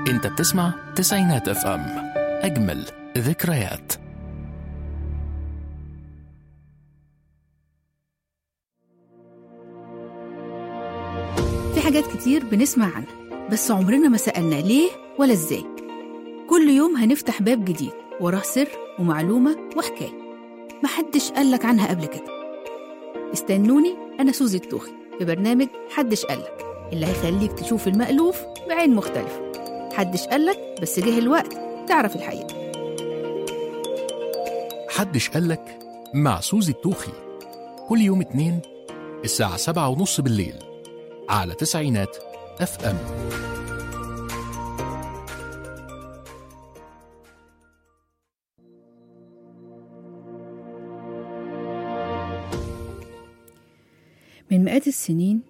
انت بتسمع تسعينات اف ام اجمل ذكريات في حاجات كتير بنسمع عنها بس عمرنا ما سألنا ليه ولا ازاي كل يوم هنفتح باب جديد وراه سر ومعلومة وحكاية محدش قالك عنها قبل كده استنوني أنا سوزي التوخي في برنامج حدش قالك اللي هيخليك تشوف المألوف بعين مختلفة حدش قالك بس جه الوقت تعرف الحقيقة حدش قالك مع سوزي التوخي كل يوم اتنين الساعة سبعة ونص بالليل على تسعينات اف ام من مئات السنين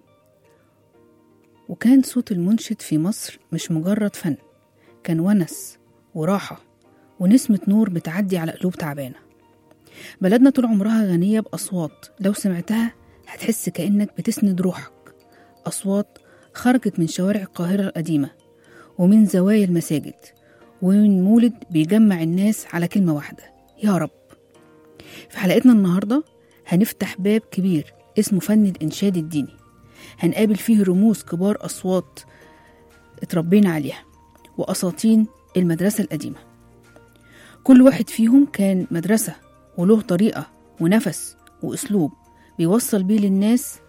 وكان صوت المنشد في مصر مش مجرد فن كان ونس وراحة ونسمة نور بتعدي على قلوب تعبانة بلدنا طول عمرها غنية بأصوات لو سمعتها هتحس كأنك بتسند روحك أصوات خرجت من شوارع القاهرة القديمة ومن زوايا المساجد ومن مولد بيجمع الناس على كلمة واحدة يا رب في حلقتنا النهاردة هنفتح باب كبير اسمه فن الإنشاد الديني هنقابل فيه رموز كبار أصوات اتربينا عليها وأساطين المدرسة القديمة كل واحد فيهم كان مدرسة وله طريقة ونفس وأسلوب بيوصل بيه للناس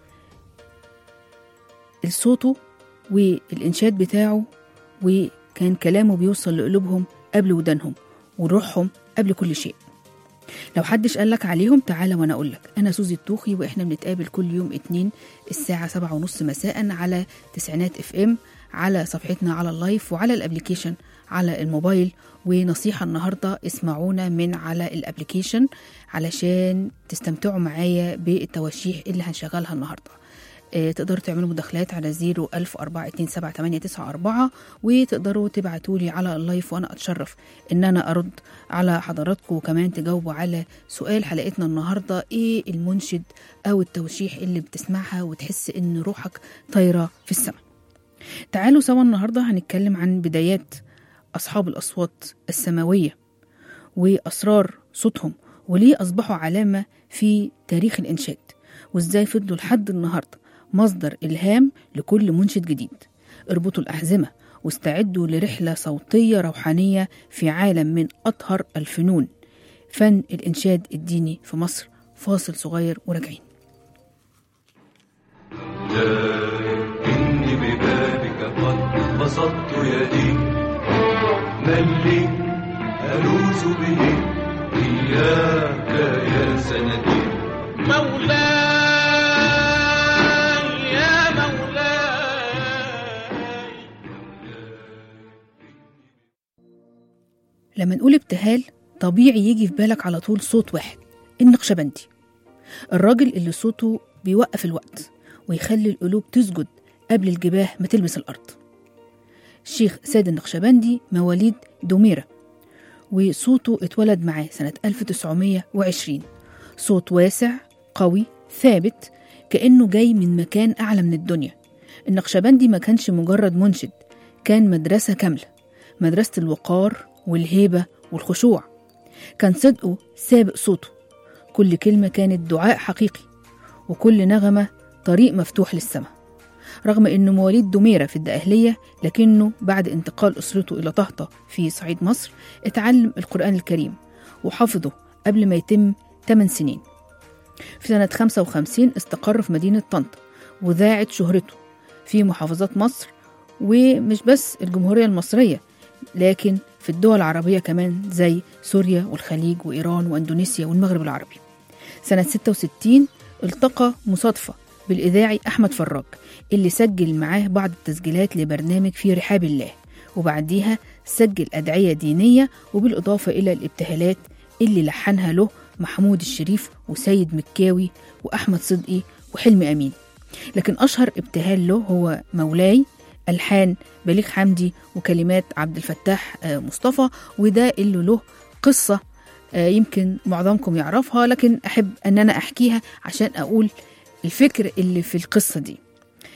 صوته والإنشاد بتاعه وكان كلامه بيوصل لقلوبهم قبل ودانهم وروحهم قبل كل شيء لو حدش قالك عليهم تعالى وانا اقولك انا سوزي التوخي واحنا بنتقابل كل يوم اتنين الساعة سبعة ونص مساء على تسعينات اف ام على صفحتنا على اللايف وعلى الابليكيشن على الموبايل ونصيحة النهاردة اسمعونا من على الابليكيشن علشان تستمتعوا معايا بالتواشيح اللي هنشغلها النهارده آه، تقدروا تعملوا مداخلات على 010427894 وتقدروا تبعتوا لي على اللايف وانا اتشرف ان انا ارد على حضراتكم وكمان تجاوبوا على سؤال حلقتنا النهارده ايه المنشد او التوشيح اللي بتسمعها وتحس ان روحك طايره في السماء تعالوا سوا النهارده هنتكلم عن بدايات اصحاب الاصوات السماويه واسرار صوتهم وليه اصبحوا علامه في تاريخ الانشاد وازاي فضلوا لحد النهارده مصدر إلهام لكل منشد جديد اربطوا الأحزمة واستعدوا لرحلة صوتية روحانية في عالم من أطهر الفنون فن الإنشاد الديني في مصر فاصل صغير وراجعين إني ببابك قد بسطت يدي من لي ألوذ به إياك يا سندي مولاي يا مولاي لما نقول ابتهال طبيعي يجي في بالك على طول صوت واحد النقشبندي الراجل اللي صوته بيوقف الوقت ويخلي القلوب تسجد قبل الجباه ما تلمس الأرض الشيخ سيد النقشبندي مواليد دوميرة وصوته اتولد معاه سنة 1920 صوت واسع قوي ثابت كأنه جاي من مكان أعلى من الدنيا النقشبندي ما كانش مجرد منشد كان مدرسة كاملة مدرسة الوقار والهيبة والخشوع كان صدقه سابق صوته كل كلمة كانت دعاء حقيقي وكل نغمة طريق مفتوح للسماء رغم أنه مواليد دميرة في الدقهلية لكنه بعد انتقال أسرته إلى طهطة في صعيد مصر اتعلم القرآن الكريم وحفظه قبل ما يتم 8 سنين في سنة 55 استقر في مدينة طنطا وذاعت شهرته في محافظات مصر ومش بس الجمهورية المصرية لكن في الدول العربية كمان زي سوريا والخليج وإيران وإندونيسيا والمغرب العربي سنة 66 التقى مصادفة بالإذاعي أحمد فراج اللي سجل معاه بعض التسجيلات لبرنامج في رحاب الله وبعديها سجل أدعية دينية وبالإضافة إلى الابتهالات اللي لحنها له محمود الشريف وسيد مكاوي وأحمد صدقي وحلمي أمين لكن أشهر ابتهال له هو مولاي ألحان بليغ حمدي وكلمات عبد الفتاح آه، مصطفى وده اللي له قصة آه، يمكن معظمكم يعرفها لكن أحب أن أنا أحكيها عشان أقول الفكر اللي في القصة دي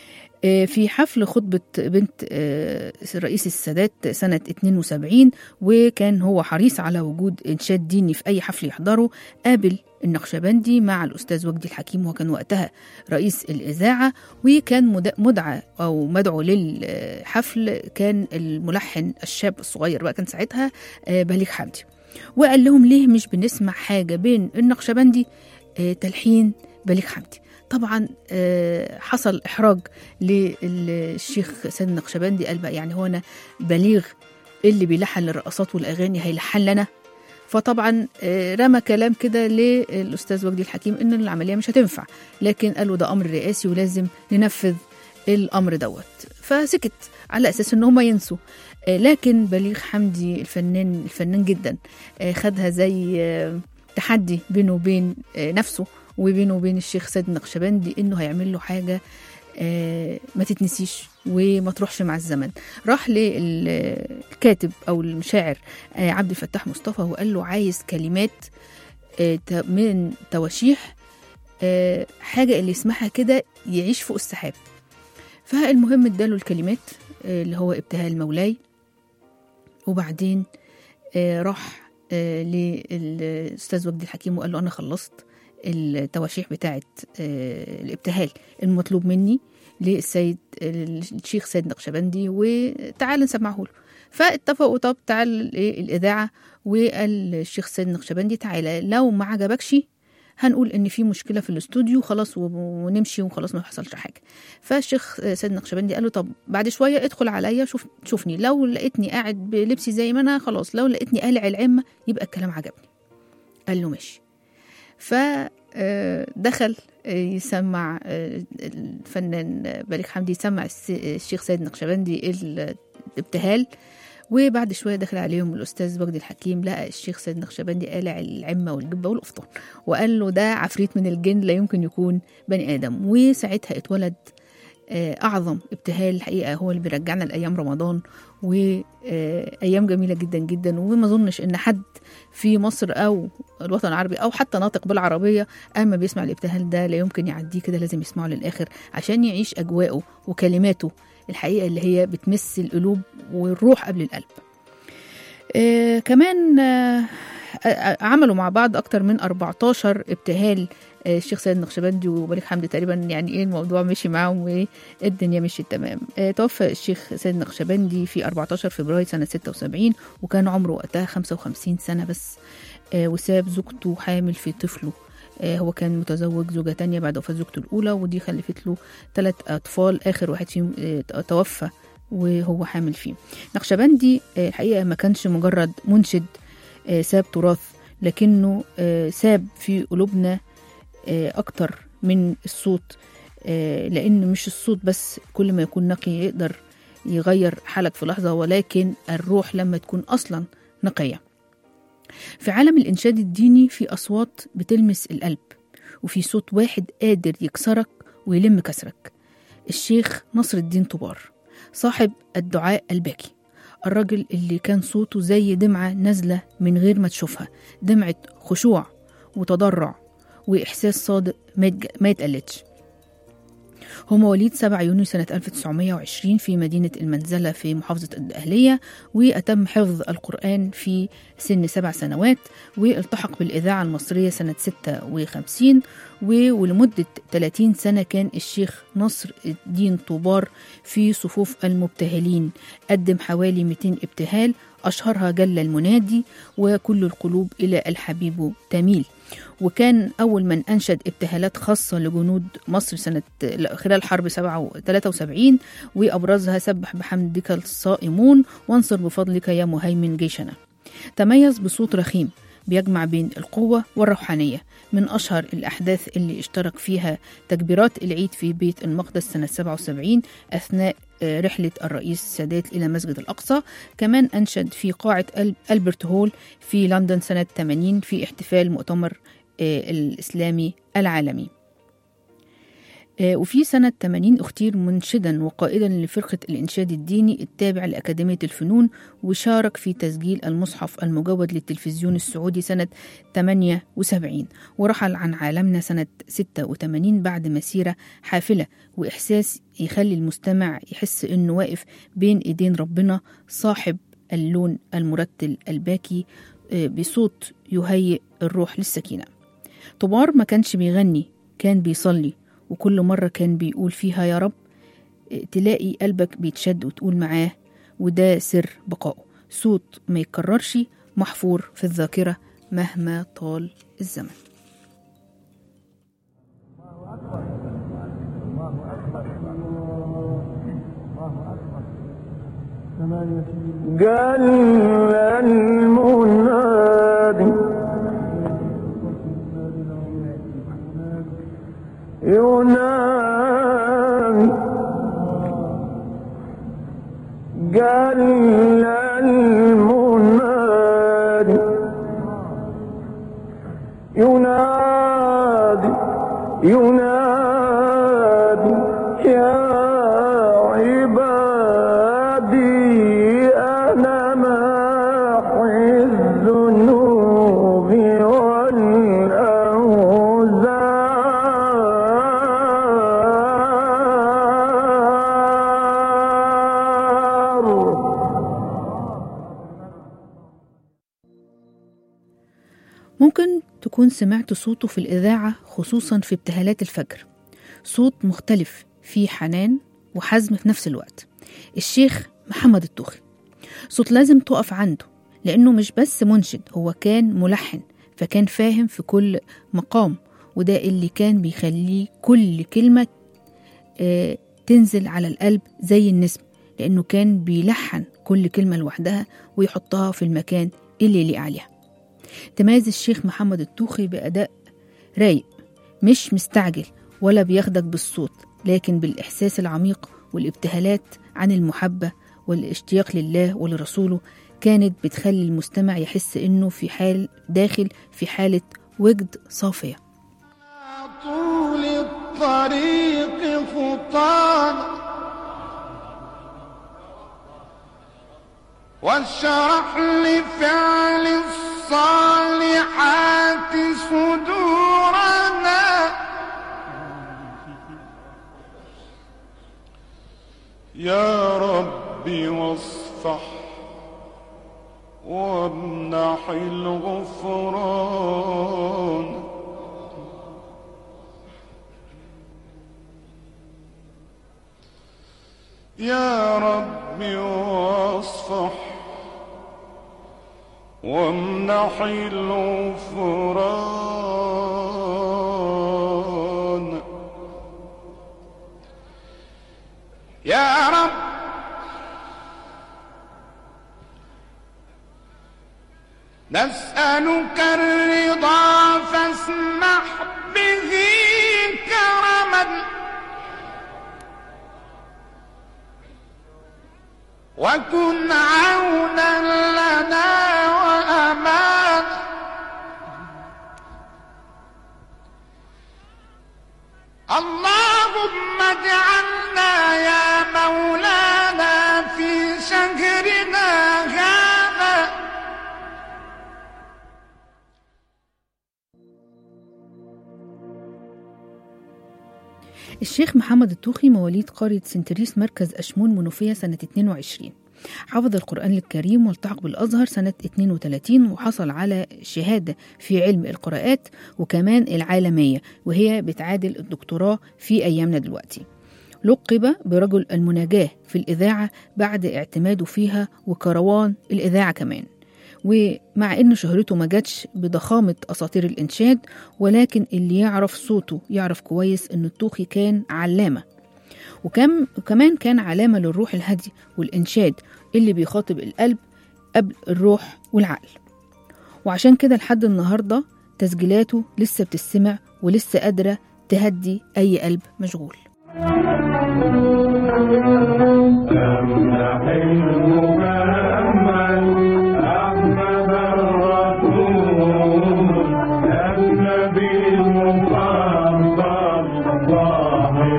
آه، في حفل خطبة بنت آه، رئيس السادات سنة 72 وكان هو حريص على وجود إنشاد ديني في أي حفل يحضره قابل النقشبندي مع الأستاذ وجدي الحكيم وكان وقتها رئيس الإذاعة وكان مد- مدعى أو مدعو للحفل كان الملحن الشاب الصغير بقى كان ساعتها آه، بليغ حمدي وقال لهم ليه مش بنسمع حاجة بين النقشبندي آه، تلحين بليغ حمدي طبعا آه، حصل إحراج للشيخ سيد النقشبندي قال بقى يعني هو أنا بليغ اللي بيلحن للرقصات والأغاني هيلحن لنا فطبعا آه، رمى كلام كده للأستاذ وجدي الحكيم إن العملية مش هتنفع لكن قالوا ده أمر رئاسي ولازم ننفذ الأمر دوت فسكت على أساس إن هم ينسوا آه، لكن بليغ حمدي الفنان الفنان جدا آه، خدها زي آه، تحدي بينه وبين آه، نفسه وبينه وبين الشيخ سيد النقشبندي انه هيعمل له حاجه آه، ما تتنسيش وما تروحش مع الزمن راح للكاتب او المشاعر آه، عبد الفتاح مصطفى وقال له عايز كلمات آه، ت- من تواشيح آه، حاجه اللي يسمعها كده يعيش فوق السحاب فالمهم اداله الكلمات آه، اللي هو ابتهال مولاي وبعدين آه، راح آه، للاستاذ وجدي الحكيم وقال له انا خلصت التواشيح بتاعه آه، الابتهال المطلوب مني للسيد الشيخ سيد نقشبندي وتعال نسمعه له فاتفقوا طب تعال إيه الاذاعه وقال الشيخ سيد نقشبندي تعالى لو ما عجبكش هنقول ان في مشكله في الاستوديو خلاص و- ونمشي وخلاص ما يحصلش حاجه فالشيخ سيد نقشبندي قال له طب بعد شويه ادخل عليا شوف شوفني لو لقيتني قاعد بلبسي زي ما انا خلاص لو لقيتني قالع العمه يبقى الكلام عجبني قال له ماشي فدخل يسمع آه، الفنان بليغ حمدي يسمع الس- الشيخ سيد نقشبندي الابتهال وبعد شويه دخل عليهم الاستاذ وجدي الحكيم لقى الشيخ سيد نقشبندي قالع العمه والجبه والقفطان وقال له ده عفريت من الجن لا يمكن يكون بني ادم وساعتها اتولد آه، اعظم ابتهال الحقيقه هو اللي بيرجعنا لايام رمضان وايام جميله جدا جدا وما اظنش ان حد في مصر او الوطن العربي او حتى ناطق بالعربيه اما بيسمع الابتهال ده لا يمكن يعديه كده لازم يسمعه للاخر عشان يعيش اجواءه وكلماته الحقيقه اللي هي بتمس القلوب والروح قبل القلب آه كمان آه آه، عملوا مع بعض اكتر من 14 ابتهال آه، الشيخ سيد النقشبندي وبليغ حمدي تقريبا يعني ايه الموضوع مشي معاهم والدنيا مشيت تمام آه، توفى الشيخ سيد النقشبندي في 14 فبراير سنه 76 وكان عمره وقتها 55 سنه بس آه، وساب زوجته حامل في طفله آه، هو كان متزوج زوجة تانية بعد وفاة زوجته الأولى ودي خلفت له ثلاث أطفال آخر واحد فيهم آه، توفى وهو حامل فيه نقشبندي آه، الحقيقة ما كانش مجرد منشد آه، ساب تراث لكنه آه، ساب في قلوبنا آه، أكتر من الصوت آه، لأن مش الصوت بس كل ما يكون نقي يقدر يغير حالك في لحظة ولكن الروح لما تكون أصلا نقية في عالم الإنشاد الديني في أصوات بتلمس القلب وفي صوت واحد قادر يكسرك ويلم كسرك الشيخ نصر الدين طبار صاحب الدعاء الباكي الراجل اللي كان صوته زي دمعة نازلة من غير ما تشوفها دمعة خشوع وتضرع وإحساس صادق ما يتج- ما يتقلدش هو مواليد 7 يونيو سنة 1920 في مدينة المنزلة في محافظة الدقهلية وأتم حفظ القرآن في سن سبع سنوات والتحق بالإذاعة المصرية سنة 56 و- ولمدة 30 سنة كان الشيخ نصر الدين طوبار في صفوف المبتهلين قدم حوالي 200 ابتهال أشهرها جل المنادي وكل القلوب إلى الحبيب تميل وكان أول من أنشد ابتهالات خاصة لجنود مصر سنة خلال حرب 73 وأبرزها سبح بحمدك الصائمون وانصر بفضلك يا مهيمن جيشنا تميز بصوت رخيم بيجمع بين القوة والروحانية من أشهر الأحداث اللي اشترك فيها تكبيرات العيد في بيت المقدس سنة 77 أثناء آه، رحلة الرئيس السادات إلى مسجد الأقصى كمان أنشد في قاعة أل- ألبرت هول في لندن سنة 80 في احتفال مؤتمر آه، الإسلامي العالمي آه، وفي سنة 80 اختير منشدا وقائدا لفرقة الإنشاد الديني التابع لأكاديمية الفنون وشارك في تسجيل المصحف المجود للتلفزيون السعودي سنة 78 ورحل عن عالمنا سنة 86 بعد مسيرة حافلة وإحساس يخلي المستمع يحس إنه واقف بين إيدين ربنا صاحب اللون المرتل الباكي آه، بصوت يهيئ الروح للسكينة طبار ما كانش بيغني كان بيصلي وكل مرة كان بيقول فيها يا رب آه، تلاقي قلبك بيتشد وتقول معاه وده سر بقائه صوت ما يتكررش محفور في الذاكرة مهما طال الزمن قال المنادي ينادي قال المنادي ينادي ينادي يا عبادي أنا محي الذنوب والأوزار ممكن تكون سمعت صوته في الإذاعة خصوصا في ابتهالات الفجر صوت مختلف فيه حنان وحزم في نفس الوقت الشيخ محمد الطوخي صوت لازم تقف عنده لأنه مش بس منشد هو كان ملحن فكان فاهم في كل مقام وده اللي كان بيخليه كل كلمة آه، تنزل على القلب زي النسم لأنه كان بيلحن كل كلمة لوحدها ويحطها في المكان اللي يليق عليها تميز الشيخ محمد الطوخي بأداء رايق مش مستعجل ولا بياخدك بالصوت لكن بالإحساس العميق والابتهالات عن المحبة والاشتياق لله ولرسوله كانت بتخلي المستمع يحس إنه في حال داخل في حالة وجد صافية طول الطريق خطانا واشرح لفعل الصالحات صدورنا يا ربي واصفح وامنح الغفران يا رب واصفح وامنح الغفران يا رب نسألك الرضا فاسمح به كرما وكن عونا لنا وأمانا اللهم اجعلنا يا مولانا في شهرنا هذا الشيخ محمد الطوخي مواليد قرية سنتريس مركز أشمون منوفية سنة 22 حفظ القرآن الكريم والتحق بالأزهر سنة 32 وحصل على شهادة في علم القراءات وكمان العالمية وهي بتعادل الدكتوراه في أيامنا دلوقتي لقب برجل المناجاة في الإذاعة بعد اعتماده فيها وكروان الإذاعة كمان ومع ان شهرته ما جاتش بضخامه اساطير الانشاد ولكن اللي يعرف صوته يعرف كويس ان الطوخي كان علامه وكم وكمان كان علامه للروح الهادي والانشاد اللي بيخاطب القلب قبل الروح والعقل وعشان كده لحد النهارده تسجيلاته لسه بتسمع ولسه قادره تهدي اي قلب مشغول النبي المفضل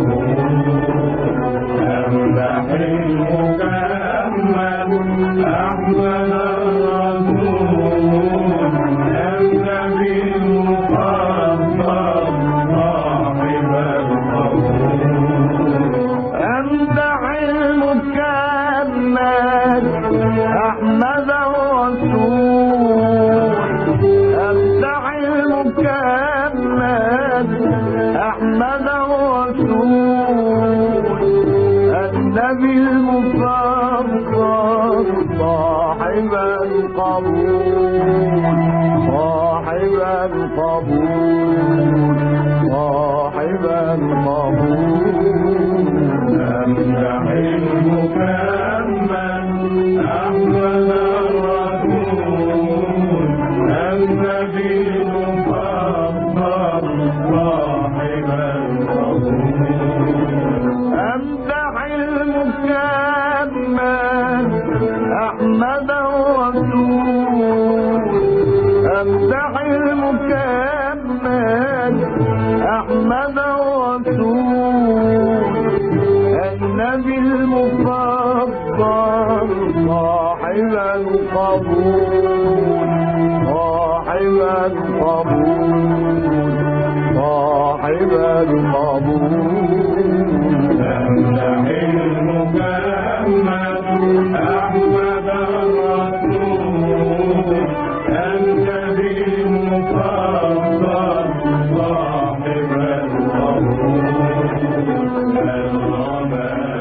أمدح المكمل أحمد الرسول أمدح المكمل أحمد الرسول النبي المفضل صاحب القبول صاحب القبول صاحب القبول أمدح المكمل أحمد الرسول النبي المفضل صاحب القبول أمدح المكمل أحمد الرسول أمدح المكمل أحمد الرسول النبي المفضل صاحب القبول صاحب القبول صاحب القبول أمدح المكمل أحمد الرسول النبي المفضل صاحب القبول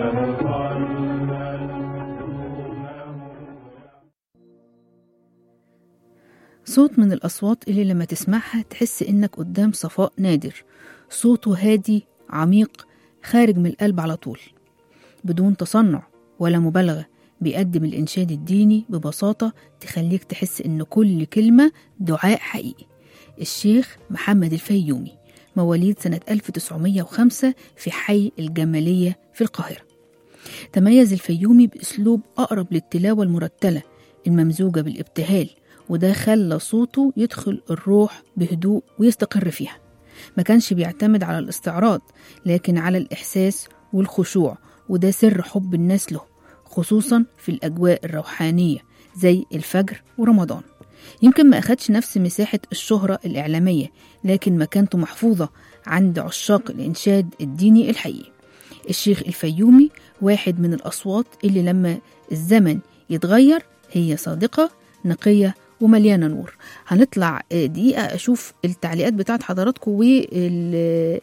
صوت من الأصوات اللي لما تسمعها تحس إنك قدام صفاء نادر صوته هادي عميق خارج من القلب على طول بدون تصنع ولا مبالغة بيقدم الإنشاد الديني ببساطة تخليك تحس إن كل كلمة دعاء حقيقي الشيخ محمد الفيومي مواليد سنة 1905 في حي الجمالية في القاهرة تميز الفيومي بأسلوب أقرب للتلاوة المرتلة الممزوجة بالابتهال وده خلى صوته يدخل الروح بهدوء ويستقر فيها ما كانش بيعتمد على الاستعراض لكن على الإحساس والخشوع وده سر حب الناس له خصوصا في الأجواء الروحانية زي الفجر ورمضان يمكن ما أخدش نفس مساحة الشهرة الإعلامية لكن مكانته محفوظة عند عشاق الإنشاد الديني الحقيقي الشيخ الفيومي واحد من الأصوات اللي لما الزمن يتغير هي صادقة نقية ومليانة نور هنطلع آه، دقيقة أشوف التعليقات بتاعت حضراتكم وال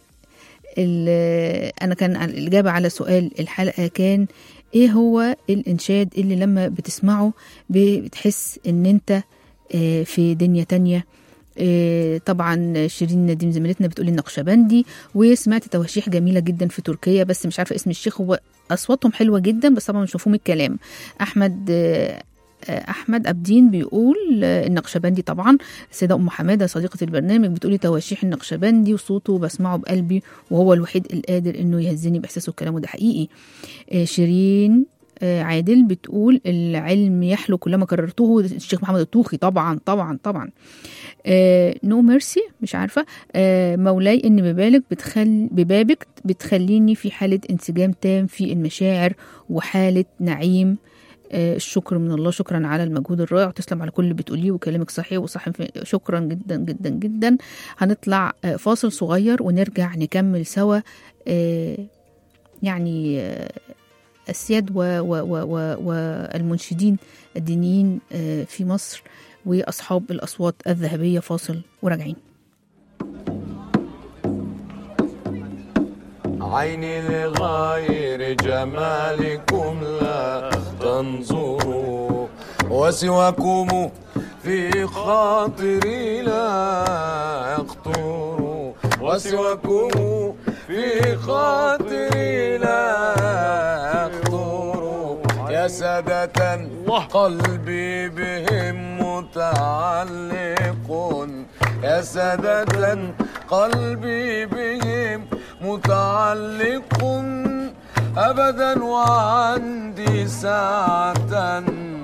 ال- أنا كان الإجابة على سؤال الحلقة كان إيه هو الإنشاد اللي لما بتسمعه بتحس إن أنت آه، في دنيا تانية آه، طبعا شيرين نديم زميلتنا بتقول النقشبندي وسمعت تواشيح جميله جدا في تركيا بس مش عارفه اسم الشيخ هو اصواتهم حلوه جدا بس طبعا مش مفهوم الكلام احمد آه، آه، احمد ابدين بيقول آه، النقشبندي طبعا السيده ام حماده صديقه البرنامج بتقولي تواشيح النقشبندي وصوته بسمعه بقلبي وهو الوحيد القادر انه يهزني باحساسه وكلامه ده حقيقي آه، شيرين آه، عادل بتقول العلم يحلو كلما كررته الشيخ محمد الطوخي طبعا طبعا طبعا نو ميرسي مش عارفه آه، مولاي ان ببالك بتخل ببابك بتخليني في حاله انسجام تام في المشاعر وحاله نعيم آه، الشكر من الله شكرا على المجهود الرائع تسلم على كل اللي بتقوليه وكلامك صحيح وصح في- شكرا جدا جدا جدا هنطلع آه، فاصل صغير ونرجع نكمل سوا آه، يعني آه، السياد و- و- و- و- والمنشدين الدينيين آه، في مصر واصحاب الاصوات الذهبيه فاصل وراجعين عيني لغير جمالكم لا تنظروا وسواكم في خاطري لا يخطر وسواكم في خاطري لا يخطر يا سادة قلبي بهم متعلق يا سادة قلبي بهم متعلق أبدا وعندي ساعة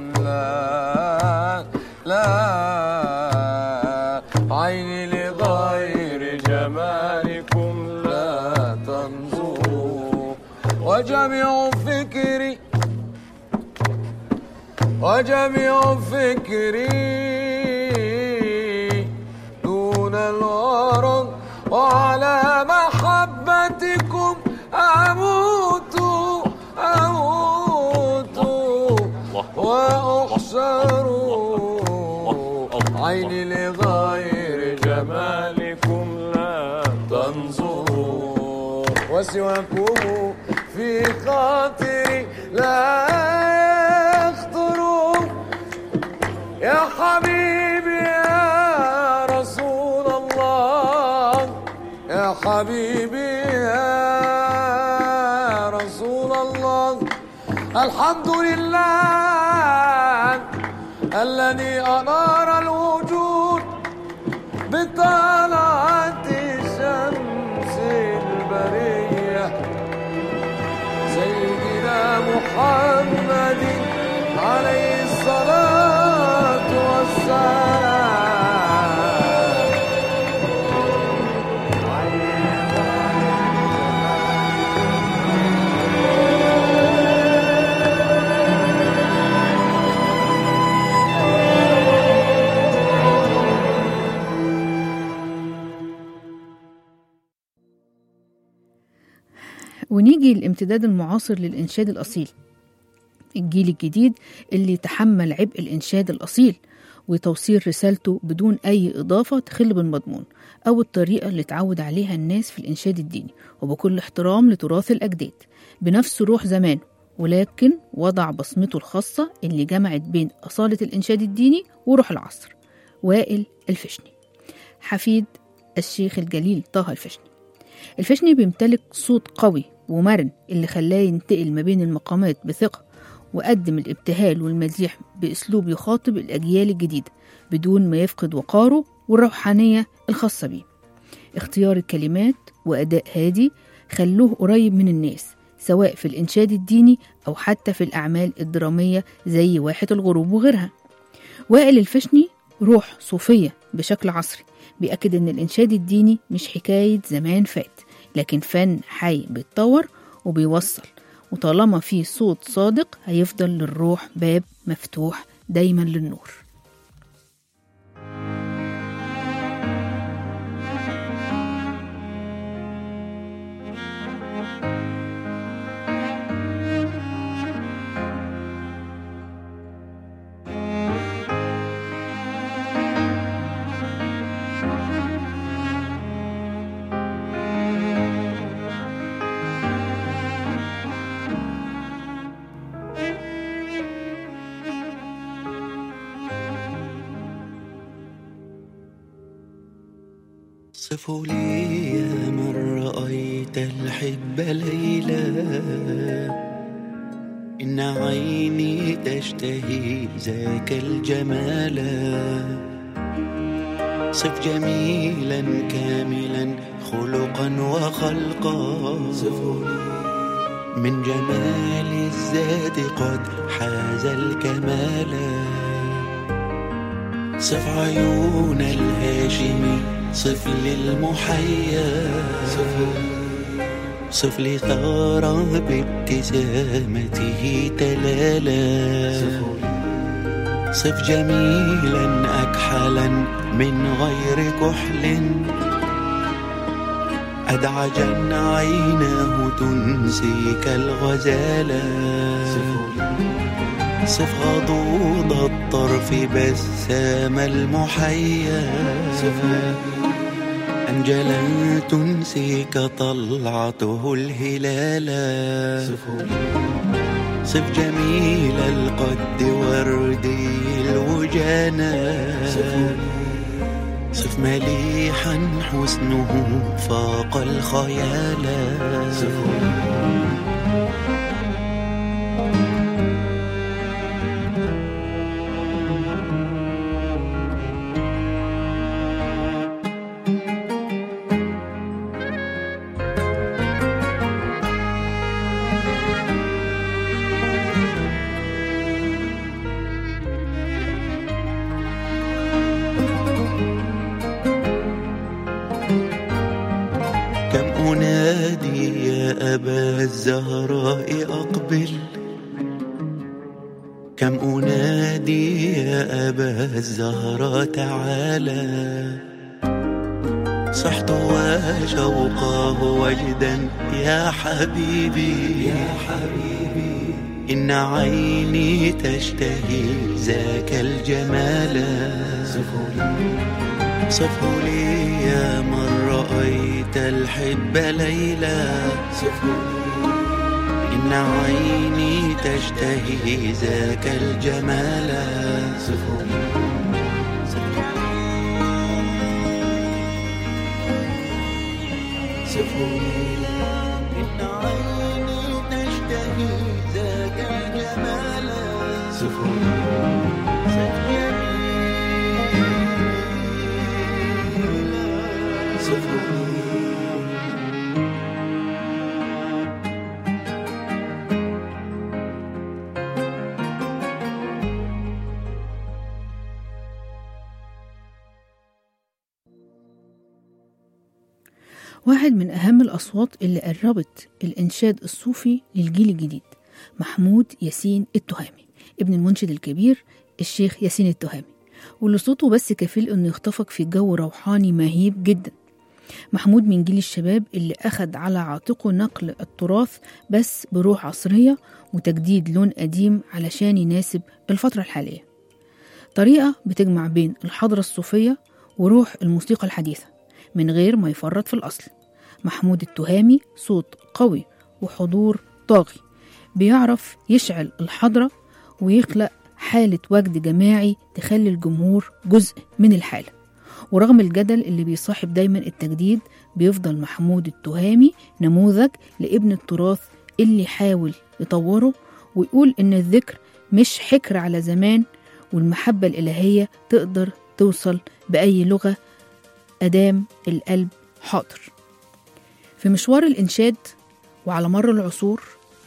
لا لا عيني لغير جمالكم لا تنظر وجميع فكري وجميع فكري دون الغرض وعلى محبتكم أموت أموت وأحشر عيني لغير جمالكم لا تنظر وسواكم في خاطري لا يخطر يا حبيبي يا رسول الله يا حبيبي يا رسول الله الحمد لله الذي أنار الوجود بطلعة شمس البرية سيدنا محمد عليه الصلاة والسلام ونيجي الامتداد المعاصر للإنشاد الأصيل الجيل الجديد اللي تحمل عبء الإنشاد الأصيل وتوصيل رسالته بدون أي إضافة تخل بالمضمون أو الطريقة اللي اتعود عليها الناس في الإنشاد الديني وبكل احترام لتراث الأجداد بنفس روح زمان ولكن وضع بصمته الخاصة اللي جمعت بين أصالة الإنشاد الديني وروح العصر وائل الفشني حفيد الشيخ الجليل طه الفشني الفشني بيمتلك صوت قوي ومرن اللي خلاه ينتقل ما بين المقامات بثقة وقدم الابتهال والمديح بأسلوب يخاطب الأجيال الجديدة بدون ما يفقد وقاره والروحانية الخاصة بيه اختيار الكلمات وأداء هادي خلوه قريب من الناس سواء في الإنشاد الديني أو حتى في الأعمال الدرامية زي واحة الغروب وغيرها وائل الفشني روح صوفية بشكل عصري بيأكد إن الإنشاد الديني مش حكاية زمان فات لكن فن حي بيتطور وبيوصل وطالما في صوت صادق هيفضل للروح باب مفتوح دايما للنور صفوا لي يا من رأيت الحب ليلا إن عيني تشتهي ذاك الجمال صف جميلا كاملا خلقا وخلقا من جمال الذات قد حاز الكمال صف عيون الهاشمي صف للمحيا صف لثارة بابتسامته تلالا صف جميلا أكحلا من غير كحل أدعجا عيناه تنسيك الغزالة صف غضوض الطرف بسام المحيا أنجلا تنسيك طلعته الهلالا صف جميل القد وردي الوجانا صف مليحا حسنه فاق الخيالا كم أنادي يا أبا الزهراء أقبل كم أنادي يا أبا الزهراء تعالى صحت وشوقاه وجدا يا حبيبي يا حبيبي إن عيني تشتهي ذاك الجمال صفه لي يا من رأيت الحب ليلا إن عيني تشتهي ذاك الجمال إن عيني تشتهي ذاك الجمال واحد من أهم الأصوات اللي قربت الإنشاد الصوفي للجيل الجديد محمود ياسين التهامي ابن المنشد الكبير الشيخ ياسين التهامي واللي صوته بس كفيل إنه يخطفك في جو روحاني مهيب جدا محمود من جيل الشباب اللي أخد على عاتقه نقل التراث بس بروح عصرية وتجديد لون قديم علشان يناسب الفترة الحالية طريقة بتجمع بين الحضرة الصوفية وروح الموسيقى الحديثة من غير ما يفرط في الأصل محمود التهامي صوت قوي وحضور طاغي بيعرف يشعل الحضرة ويخلق حالة وجد جماعي تخلي الجمهور جزء من الحالة ورغم الجدل اللي بيصاحب دايما التجديد بيفضل محمود التهامي نموذج لابن التراث اللي يحاول يطوره ويقول إن الذكر مش حكر على زمان والمحبة الإلهية تقدر توصل بأي لغة أدام القلب حاضر في مشوار الإنشاد وعلى مر العصور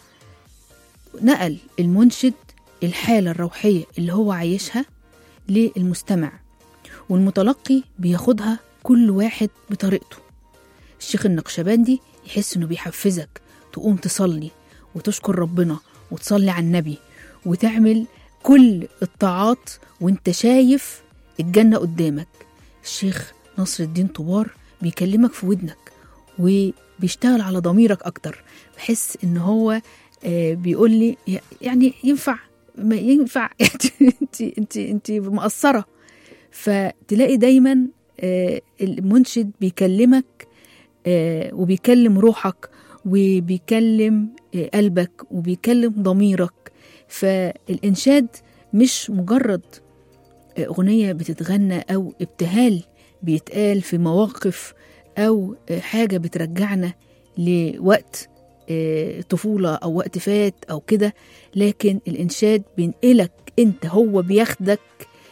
نقل المنشد الحالة الروحية اللي هو عايشها للمستمع والمتلقي بياخدها كل واحد بطريقته الشيخ النقشبندي يحس انه بيحفزك تقوم تصلي وتشكر ربنا وتصلي على النبي وتعمل كل الطاعات وانت شايف الجنة قدامك الشيخ نصر الدين طوبار بيكلمك في ودنك وبيشتغل على ضميرك اكتر بحس ان هو آه، بيقول لي يعني ينفع ما ينفع انت انت انت مقصره فتلاقي دايما آه، المنشد بيكلمك آه، وبيكلم روحك وبيكلم آه، قلبك وبيكلم ضميرك فالإنشاد مش مجرد آه، أغنية بتتغنى أو ابتهال بيتقال في مواقف أو آه، حاجة بترجعنا لوقت آه، طفولة أو وقت فات أو كده لكن الإنشاد بينقلك أنت هو بياخدك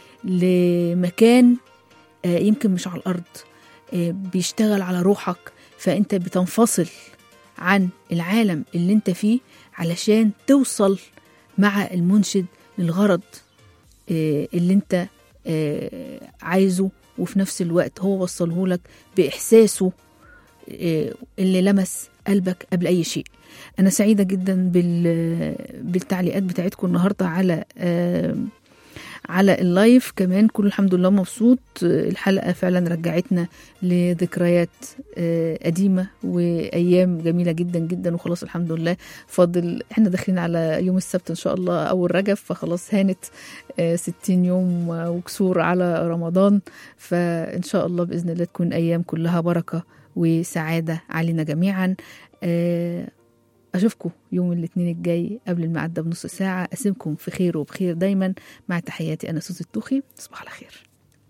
لمكان آه، يمكن مش على الأرض آه، بيشتغل على روحك فأنت بتنفصل عن العالم اللي انت فيه علشان توصل مع المنشد للغرض آه، اللي انت آه، عايزه وفي نفس الوقت هو وصله لك بإحساسه آه، اللي لمس قلبك قبل أي شيء أنا سعيدة جدا بال- بالتعليقات بتاعتكم النهاردة على آه، على اللايف كمان كل الحمد لله مبسوط آه، الحلقة فعلا رجعتنا لذكريات آه، قديمة وأيام جميلة جدا جدا وخلاص الحمد لله فاضل احنا داخلين على يوم السبت إن شاء الله أول رجب فخلاص هانت آه، 60 يوم وكسور على رمضان فإن شاء الله بإذن الله تكون أيام كلها بركة وسعادة علينا جميعا آه، أشوفكم يوم الاثنين الجاي قبل الميعاد ده بنص ساعة أسيبكم في خير وبخير دايما مع تحياتي أنا سوزي التوخي تصبح على خير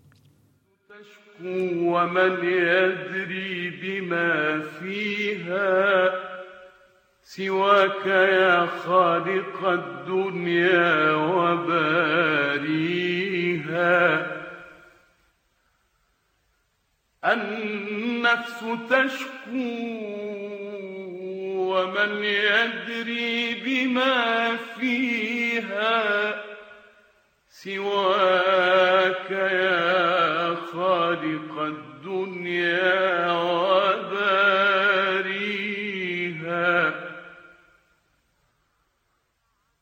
ومن يدري بما فيها سواك يا خالق الدنيا وباريها النفس تشكو ومن يدري بما فيها سواك يا خالق الدنيا وباريها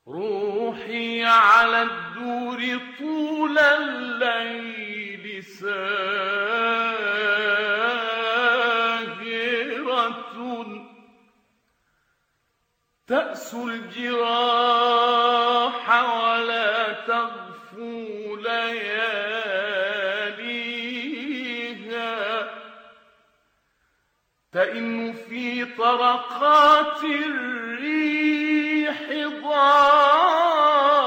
روحي على الدور طول الليل ساهرة تأسو الجراح ولا تغفو لياليها تئن في طرقات الريح ضاربة